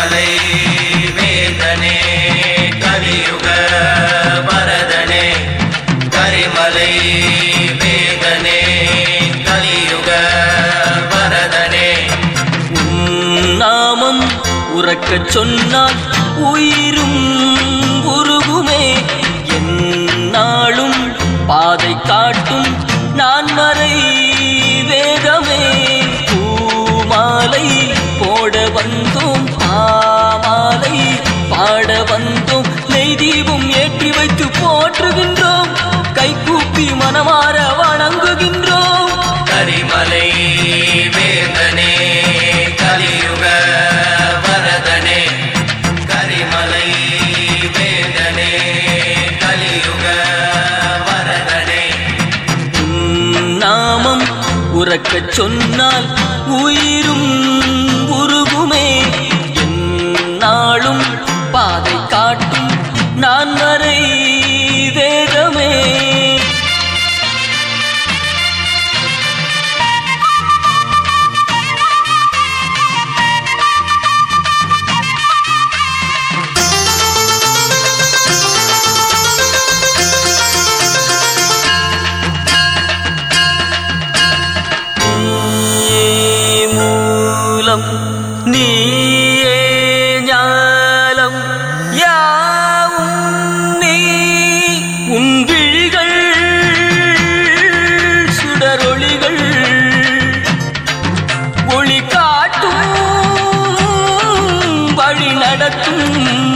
கரிமலை வேதனே கலியுக வரதனே கரிமலை வேதனே கலியுக வரதனே உன் நாமம் உறக்கச் சொன்னால் உயிரும் உருகுமே என்னாலும் பாதை காட்டும் நான் வரை வேதமே பூமாலை போட வந்தோம் பாமாலை பாட வந்தோம் நெய் தீபம் ஏற்றி வைத்து போற்றுகின்றோம் கைகூப்பி மனமாற வணங்குகின்றோம் கரிமலை வேதனே கலியுக வரதனே கரிமலை வேதனே கலியுக வரதனே உன் நாமம் உறக்கச் சொன்னால் உயிரும் உருகுமே என்னாலும் பாதை காட்டும் நான் வரை வேதமே நீயே மூலம் நீயே ஞாலம் யாவும் நீ உன் விழிகள் சுடரொளிகள் ஒளி காட்டும் வழி நடத்தும்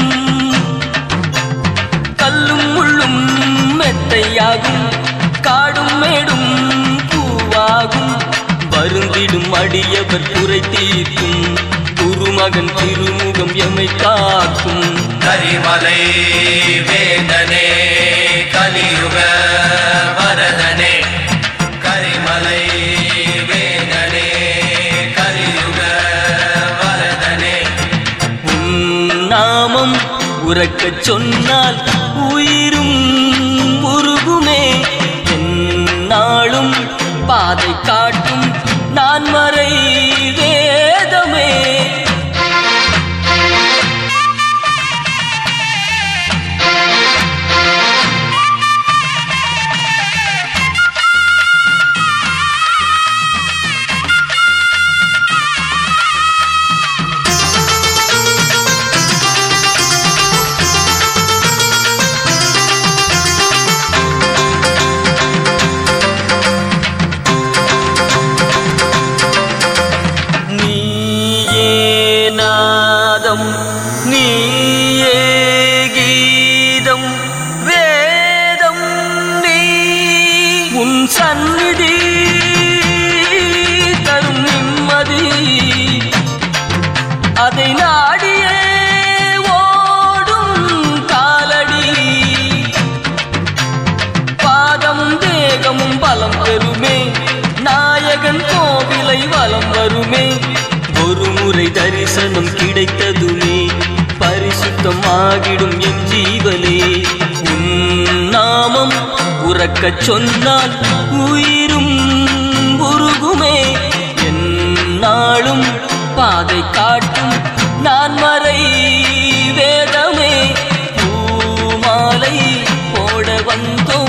கல்லும் முள்ளும் மெத்தையாகும் காடும் மேடும் பூவாகும் வருந்திடும் அடியவர் குறை தீர்க்கும் குருமகன் திருமுகம் எமை காக்கும் கரிமலை வேதனே கலியுக வரதனே கரிமலை வேதனே கலியுக வரதனே உன் நாமம் உறக்கச் சொன்னால் உயிரும் உருகுமே என்னாலும் பாதை காட்டும் நான் மறை வேதமே நீயே நாதம் நீயே கீதம் வேதம் நீ உன் சந்நிதி தரும் நிம்மதி அதை நாடியே ஓடும் காலடி பாதமும் தேகமும் பலம் பெறுமே நாயகன் கோவிலை வலம் வருமே ஒரு முறை தரிசனம் கிடைத்ததுமே பரிசுத்தமாகிடும் என் ஜீவனே உன் நாமம் உறக்கச் சொன்னால் உயிரும் உருகுமே என்னாலும் பாதை காட்டும் நான் மறை வேதமே பூமாலை போட வந்தோ